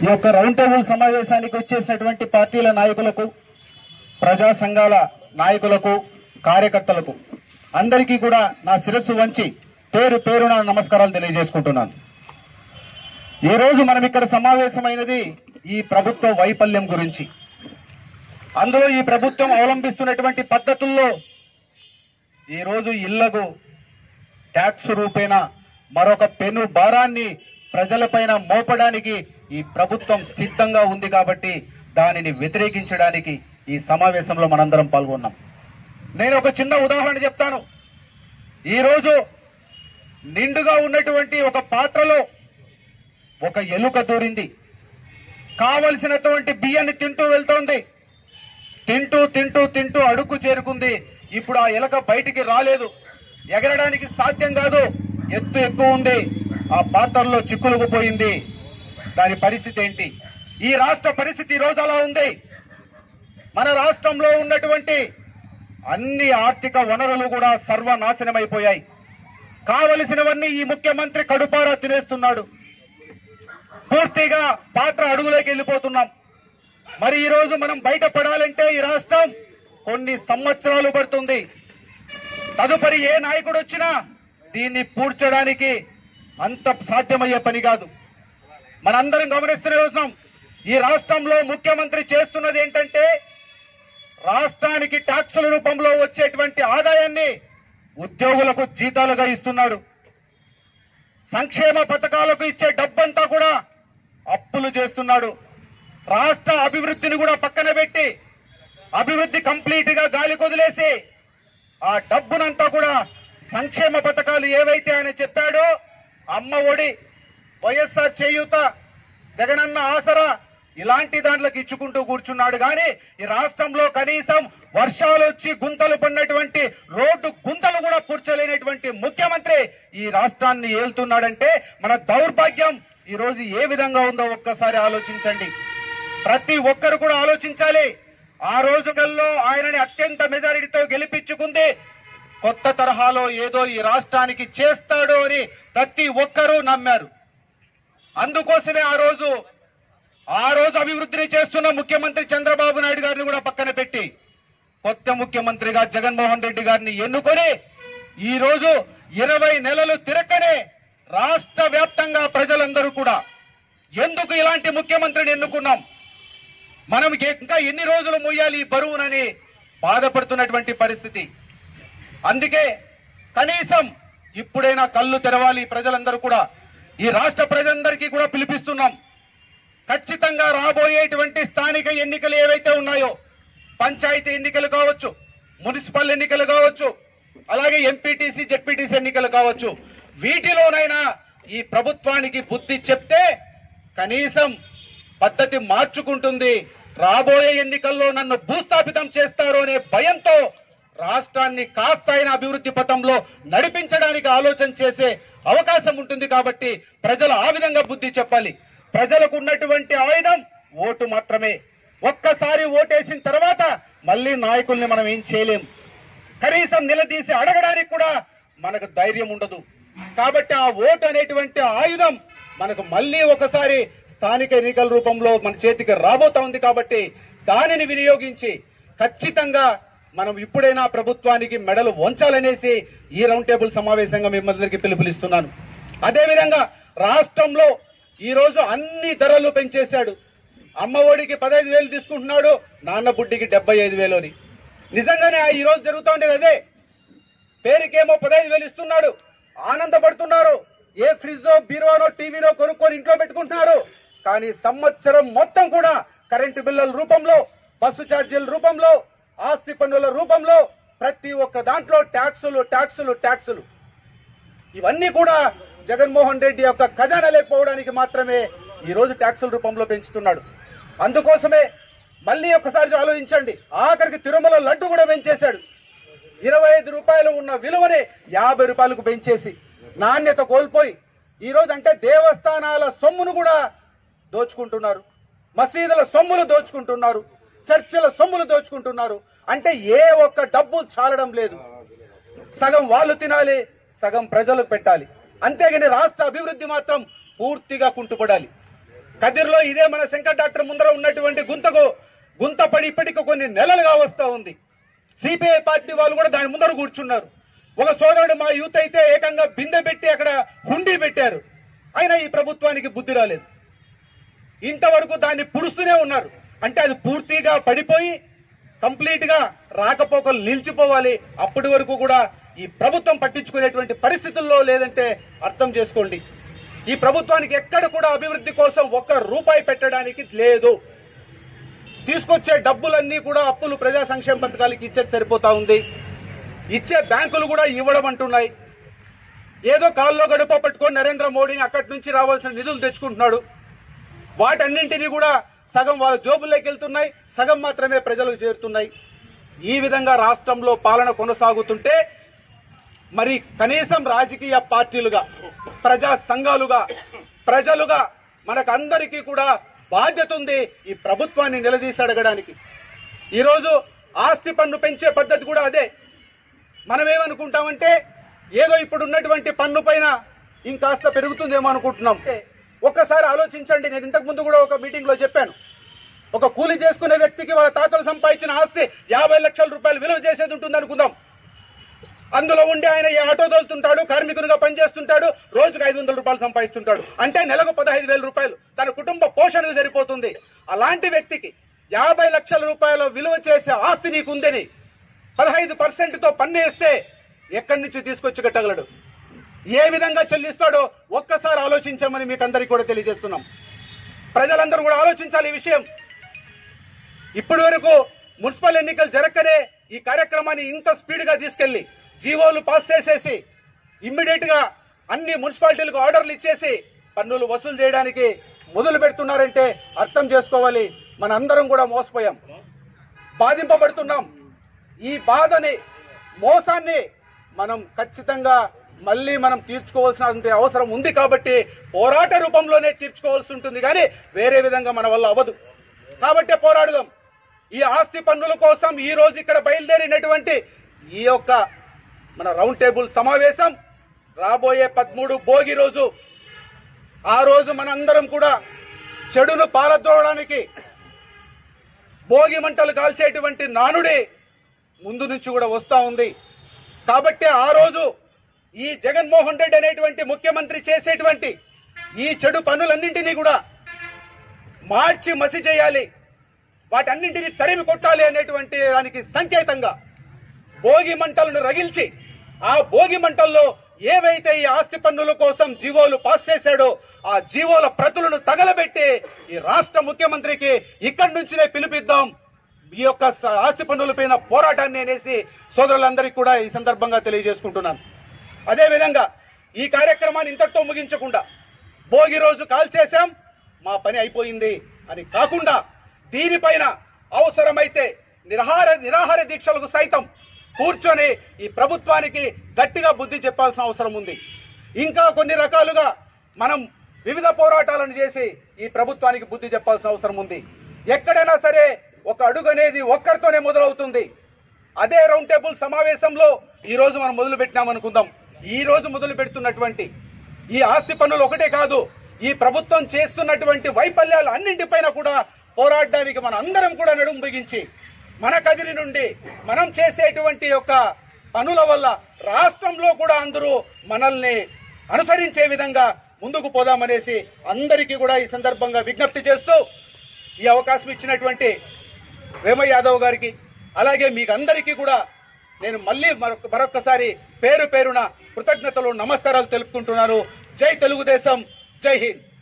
ఈ యొక్క round table సమావేశానికి వచ్చేసినటువంటి పార్టీల నాయకులకు ప్రజా సంఘాల నాయకులకు కార్యకర్తలకు అందరికీ కూడా నా శిరస్సు వంచి పేరు పేరున నమస్కారాలు తెలియజేసుకుంటున్నాను ఈ రోజు మనం ఇక్కడ సమావేశమైనది ఈ ప్రభుత్వ వైఫల్యం గురించి అందులో ఈ ప్రభుత్వం అవలంబిస్తున్నటువంటి పద్ధతుల్లో ఈ రోజు ఇళ్లకు ట్యాక్స్ రూపేణా మరొక పెను భారాన్ని ప్రజలపైన మోపడానికి ఈ ప్రభుత్వం సిద్ధంగా ఉంది కాబట్టి దానిని వ్యతిరేకించడానికి ఈ సమావేశంలో మనందరం పాల్గొన్నాం నేను ఒక చిన్న ఉదాహరణ చెప్తాను ఈ రోజు నిండుగా ఉన్నటువంటి ఒక పాత్రలో ఒక ఎలుక దూరింది కావలసినటువంటి బియ్యాన్ని తింటూ వెళ్తోంది తింటూ తింటూ తింటూ అడుగు చేరుకుంది ఇప్పుడు ఆ ఎలక బయటికి రాలేదు ఎగరడానికి సాధ్యం కాదు ఎత్తు ఎక్కువ ఉంది ఆ పాత్రలో చిక్కులుకు పోయింది దాని పరిస్థితి ఏంటి ఈ రాష్ట్ర పరిస్థితి ఈ రోజు అలా ఉంది మన రాష్ట్రంలో ఉన్నటువంటి అన్ని ఆర్థిక వనరులు కూడా సర్వనాశనమైపోయాయి కావలసినవన్నీ ఈ ముఖ్యమంత్రి కడుపారా తినేస్తున్నాడు పూర్తిగా పాత్ర అడుగులోకి వెళ్ళిపోతున్నాం మరి ఈ రోజు మనం బయటపడాలంటే ఈ రాష్ట్రం కొన్ని సంవత్సరాలు పడుతుంది తదుపరి ఏ నాయకుడు వచ్చినా దీన్ని పూడ్చడానికి అంత సాధ్యమయ్యే పని కాదు మనందరం గమనిస్తూనే ఉన్నాం ఈ రాష్ట్రంలో ముఖ్యమంత్రి చేస్తున్నది ఏంటంటే రాష్ట్రానికి ట్యాక్సుల రూపంలో వచ్చేటువంటి ఆదాయాన్ని ఉద్యోగులకు జీతాలుగా ఇస్తున్నాడు సంక్షేమ పథకాలకు ఇచ్చే డబ్బంతా కూడా అప్పులు చేస్తున్నాడు రాష్ట్ర అభివృద్ధిని కూడా పక్కన పెట్టి అభివృద్ధి కంప్లీట్ గా గాలి కొదిలేసి ఆ డబ్బునంతా కూడా సంక్షేమ పథకాలు ఏవైతే ఆయన చెప్పాడో అమ్మ ఒడి వైఎస్ఆర్ చేయూత జగనన్న ఆసరా ఇలాంటి దాంట్లోకి ఇచ్చుకుంటూ కూర్చున్నాడు కానీ ఈ రాష్ట్రంలో కనీసం వర్షాలు వచ్చి గుంతలు పడినటువంటి రోడ్డు గుంతలు కూడా పూడ్చలేనటువంటి ముఖ్యమంత్రి ఈ రాష్ట్రాన్ని ఏలుతున్నాడంటే మన దౌర్భాగ్యం ఈ రోజు ఏ విధంగా ఉందో ఒక్కసారి ఆలోచించండి ప్రతి ఒక్కరు కూడా ఆలోచించాలి ఆ రోజులలో ఆయనని అత్యంత మెజారిటీతో గెలిపించుకుంది కొత్త తరహాలో ఏదో ఈ రాష్ట్రానికి చేస్తాడు అని ప్రతి ఒక్కరూ నమ్మారు అందుకోసమే ఆ రోజు ఆ రోజు అభివృద్ధిని చేస్తున్న ముఖ్యమంత్రి చంద్రబాబు నాయుడు గారిని కూడా పక్కన పెట్టి కొత్త ముఖ్యమంత్రిగా జగన్మోహన్ రెడ్డి గారిని ఎన్నుకొని ఈ రోజు ఇరవై నెలలు తిరక్కనే రాష్ట్ర వ్యాప్తంగా ప్రజలందరూ కూడా ఎందుకు ఇలాంటి ముఖ్యమంత్రిని ఎన్నుకున్నాం మనం ఇంకా ఎన్ని రోజులు మొయ్యాలి ఈ బరువునని బాధపడుతున్నటువంటి పరిస్థితి అందుకే కనీసం ఇప్పుడైనా కళ్ళు తెరవాలి ఈ ప్రజలందరూ కూడా ఈ రాష్ట్ర ప్రజలందరికీ కూడా పిలిపిస్తున్నాం ఖచ్చితంగా రాబోయేటువంటి స్థానిక ఎన్నికలు ఏవైతే ఉన్నాయో పంచాయతీ ఎన్నికలు కావచ్చు మున్సిపల్ ఎన్నికలు కావచ్చు అలాగే ఎంపీటీసీ జెడ్పీటీసీ ఎన్నికలు కావచ్చు వీటిలోనైనా ఈ ప్రభుత్వానికి బుద్ధి చెప్తే కనీసం పద్ధతి మార్చుకుంటుంది రాబోయే ఎన్నికల్లో నన్ను భూస్థాపితం చేస్తారు అనే భయంతో రాష్ట్రాన్ని కాస్త అయిన అభివృద్ధి పథంలో నడిపించడానికి ఆలోచన చేసే అవకాశం ఉంటుంది కాబట్టి ప్రజలు ఆ విధంగా బుద్ధి చెప్పాలి ప్రజలకు ఉన్నటువంటి ఆయుధం ఓటు మాత్రమే ఒక్కసారి ఓటేసిన తర్వాత మళ్ళీ నాయకుల్ని మనం ఏం చేయలేం కనీసం నిలదీసి అడగడానికి కూడా మనకు ధైర్యం ఉండదు కాబట్టి ఆ ఓటు అనేటువంటి ఆయుధం మనకు మళ్ళీ ఒకసారి స్థానిక ఎన్నికల రూపంలో మన చేతికి రాబోతా ఉంది కాబట్టి దానిని వినియోగించి ఖచ్చితంగా మనం ఇప్పుడైనా ప్రభుత్వానికి మెడలు వంచాలనేసి ఈ రౌండ్ టేబుల్ సమావేశంగా మిమ్మల్ని పిలుపునిస్తున్నాను అదేవిధంగా రాష్ట్రంలో ఈ రోజు అన్ని ధరలు పెంచేశాడు అమ్మ ఒడికి పదహైదు వేలు తీసుకుంటున్నాడు నాన్న బుడ్డికి డెబ్బై ఐదు వేలు అని నిజంగానే ఆ ఈ రోజు జరుగుతూ ఉండేది అదే పేరుకేమో పదహైదు వేలు ఇస్తున్నాడు ఆనందపడుతున్నారు ఏ ఫ్రిడ్జో బీరువానో టీవీనో కొనుక్కొని ఇంట్లో పెట్టుకుంటున్నారు కానీ సంవత్సరం మొత్తం కూడా కరెంటు బిల్లుల రూపంలో బస్సు ఛార్జీల రూపంలో ఆస్తి పన్నుల రూపంలో ప్రతి ఒక్క దాంట్లో ట్యాక్సులు ట్యాక్సులు ట్యాక్సులు ఇవన్నీ కూడా జగన్మోహన్ రెడ్డి యొక్క ఖజానా లేకపోవడానికి మాత్రమే ఈ రోజు ట్యాక్సుల రూపంలో పెంచుతున్నాడు అందుకోసమే మళ్ళీ ఒకసారి ఆలోచించండి ఆఖరికి తిరుమల లడ్డు కూడా పెంచేశాడు ఇరవై ఐదు రూపాయలు ఉన్న విలువని యాభై రూపాయలకు పెంచేసి నాణ్యత కోల్పోయి ఈ రోజు అంటే దేవస్థానాల సొమ్మును కూడా దోచుకుంటున్నారు మసీదుల సొమ్ములు దోచుకుంటున్నారు చర్చిల సొమ్ములు దోచుకుంటున్నారు అంటే ఏ ఒక్క డబ్బు చాలడం లేదు సగం వాళ్ళు తినాలి సగం ప్రజలకు పెట్టాలి అంతేగాని రాష్ట్ర అభివృద్ధి మాత్రం పూర్తిగా కుంటుపడాలి కదిర్లో ఇదే మన శంకర్ డాక్టర్ ముందర ఉన్నటువంటి గుంతకు గుంత పడి ఇప్పటికి కొన్ని నెలలుగా వస్తా ఉంది సిపిఐ పార్టీ వాళ్ళు కూడా దాని ముందర కూర్చున్నారు ఒక సోదరుడు మా యూత్ అయితే ఏకంగా బిందె పెట్టి అక్కడ హుండీ పెట్టారు అయినా ఈ ప్రభుత్వానికి బుద్ధి రాలేదు ఇంతవరకు దాన్ని పుడుస్తూనే ఉన్నారు అంటే అది పూర్తిగా పడిపోయి కంప్లీట్ గా రాకపోకలు నిలిచిపోవాలి అప్పటి వరకు కూడా ఈ ప్రభుత్వం పట్టించుకునేటువంటి పరిస్థితుల్లో లేదంటే అర్థం చేసుకోండి ఈ ప్రభుత్వానికి ఎక్కడ కూడా అభివృద్ధి కోసం ఒక్క రూపాయి పెట్టడానికి లేదు తీసుకొచ్చే డబ్బులన్నీ కూడా అప్పులు ప్రజా సంక్షేమ పథకాలకి ఇచ్చేకి సరిపోతా ఉంది ఇచ్చే బ్యాంకులు కూడా ఇవ్వడం అంటున్నాయి ఏదో కాల్లో గడుప పట్టుకొని నరేంద్ర మోడీని అక్కడి నుంచి రావాల్సిన నిధులు తెచ్చుకుంటున్నాడు వాటన్నింటినీ కూడా సగం వాళ్ళ జోబుల్లోకి వెళ్తున్నాయి సగం మాత్రమే ప్రజలకు చేరుతున్నాయి ఈ విధంగా రాష్ట్రంలో పాలన కొనసాగుతుంటే మరి కనీసం రాజకీయ పార్టీలుగా ప్రజా సంఘాలుగా ప్రజలుగా మనకందరికీ కూడా బాధ్యత ఉంది ఈ ప్రభుత్వాన్ని నిలదీసి అడగడానికి ఈరోజు ఆస్తి పన్ను పెంచే పద్ధతి కూడా అదే మనం ఏమనుకుంటామంటే ఏదో ఇప్పుడు ఉన్నటువంటి పన్ను పైన ఇంకాస్త పెరుగుతుందేమో అనుకుంటున్నాం ఒక్కసారి ఆలోచించండి నేను ఇంతకు ముందు కూడా ఒక మీటింగ్ లో చెప్పాను ఒక కూలి చేసుకునే వ్యక్తికి వాళ్ళ తాతలు సంపాదించిన ఆస్తి యాభై లక్షల రూపాయలు విలువ చేసేది ఉంటుంది అనుకుందాం అందులో ఉండి ఆయన ఈ ఆటో తోలుతుంటాడు కార్మికునిగా పనిచేస్తుంటాడు రోజుకు ఐదు వందల రూపాయలు సంపాదిస్తుంటాడు అంటే నెలకు పదహైదు వేల రూపాయలు తన కుటుంబ పోషణకు సరిపోతుంది అలాంటి వ్యక్తికి యాభై లక్షల రూపాయల విలువ చేసే ఆస్తి నీకుందని పదహైదు పర్సెంట్ తో పన్ను వేస్తే ఎక్కడి నుంచి తీసుకొచ్చి కట్టగలడు ఏ విధంగా చెల్లిస్తాడో ఒక్కసారి ఆలోచించమని మీకు అందరికీ కూడా తెలియజేస్తున్నాం ప్రజలందరూ కూడా ఆలోచించాలి ఈ విషయం ఇప్పటి వరకు మున్సిపల్ ఎన్నికలు జరగకనే ఈ కార్యక్రమాన్ని ఇంత స్పీడ్ గా తీసుకెళ్లి జీవోలు పాస్ చేసేసి ఇమ్మీడియట్ గా అన్ని మున్సిపాలిటీలకు ఆర్డర్లు ఇచ్చేసి పన్నులు వసూలు చేయడానికి మొదలు పెడుతున్నారంటే అర్థం చేసుకోవాలి మన అందరం కూడా మోసపోయాం బాధింపబడుతున్నాం ఈ బాధని మోసాన్ని మనం ఖచ్చితంగా మళ్ళీ మనం తీర్చుకోవాల్సిన అవసరం ఉంది కాబట్టి పోరాట రూపంలోనే తీర్చుకోవాల్సి ఉంటుంది కానీ వేరే విధంగా మన వల్ల అవ్వదు కాబట్టే పోరాడుదాం ఈ ఆస్తి పన్నుల కోసం ఈ రోజు ఇక్కడ బయలుదేరినటువంటి ఈ యొక్క మన రౌండ్ టేబుల్ సమావేశం రాబోయే పదమూడు భోగి రోజు ఆ రోజు మనందరం కూడా చెడును పారద్రోవడానికి భోగి మంటలు కాల్చేటువంటి నానుడే ముందు నుంచి కూడా వస్తా ఉంది కాబట్టి ఆ రోజు ఈ జగన్మోహన్ రెడ్డి అనేటువంటి ముఖ్యమంత్రి చేసేటువంటి ఈ చెడు పనులన్నింటినీ కూడా మార్చి మసి చేయాలి వాటన్నింటినీ తరిమి కొట్టాలి అనేటువంటి దానికి సంకేతంగా భోగి మంటలను రగిల్చి ఆ భోగి మంటల్లో ఏవైతే ఈ ఆస్తి పన్నుల కోసం జీవోలు పాస్ చేశాడో ఆ జీవోల ప్రతులను తగలబెట్టి ఈ రాష్ట్ర ముఖ్యమంత్రికి ఇక్కడి నుంచినే పిలిపిద్దాం ఈ యొక్క స- ఆస్తి పన్నులపైన పోరాటాన్ని అనేసి సోదరులందరికీ కూడా ఈ సందర్భంగా తెలియజేసుకుంటున్నాను అదే విధంగా ఈ కార్యక్రమాన్ని ఇంతటితో ముగించకుండా భోగి రోజు కాల్ చేశాం మా పని అయిపోయింది అని కాకుండా దీనిపైన అవసరమైతే నిరాహార నిరాహార దీక్షలకు సైతం కూర్చొని ఈ ప్రభుత్వానికి గట్టిగా బుద్ధి చెప్పాల్సిన అవసరం ఉంది ఇంకా కొన్ని రకాలుగా మనం వివిధ పోరాటాలను చేసి ఈ ప్రభుత్వానికి బుద్ధి చెప్పాల్సిన అవసరం ఉంది ఎక్కడైనా సరే ఒక అడుగు అనేది ఒక్కరితోనే మొదలవుతుంది అదే రౌండ్ టేబుల్ సమావేశంలో ఈ రోజు మనం మొదలు పెట్టినామనుకుందాం ఈ రోజు మొదలు పెడుతున్నటువంటి ఈ ఆస్తి పన్నులు ఒకటే కాదు ఈ ప్రభుత్వం చేస్తున్నటువంటి వైఫల్యాలు అన్నింటిపైన కూడా పోరాడడానికి మన అందరం కూడా నడుము బిగించి మన కదిరి నుండి మనం చేసేటువంటి యొక్క పనుల వల్ల రాష్ట్రంలో కూడా అందరూ మనల్ని అనుసరించే విధంగా ముందుకు పోదామనేసి అందరికీ కూడా ఈ సందర్భంగా విజ్ఞప్తి చేస్తూ ఈ అవకాశం ఇచ్చినటువంటి వేమ యాదవ్ గారికి అలాగే మీకు అందరికీ కూడా నేను మళ్ళీ మరొక మరొక్కసారి పేరు పేరున కృతజ్ఞతలు నమస్కారాలు తెలుపుకుంటున్నాను జై తెలుగుదేశం జై హింద్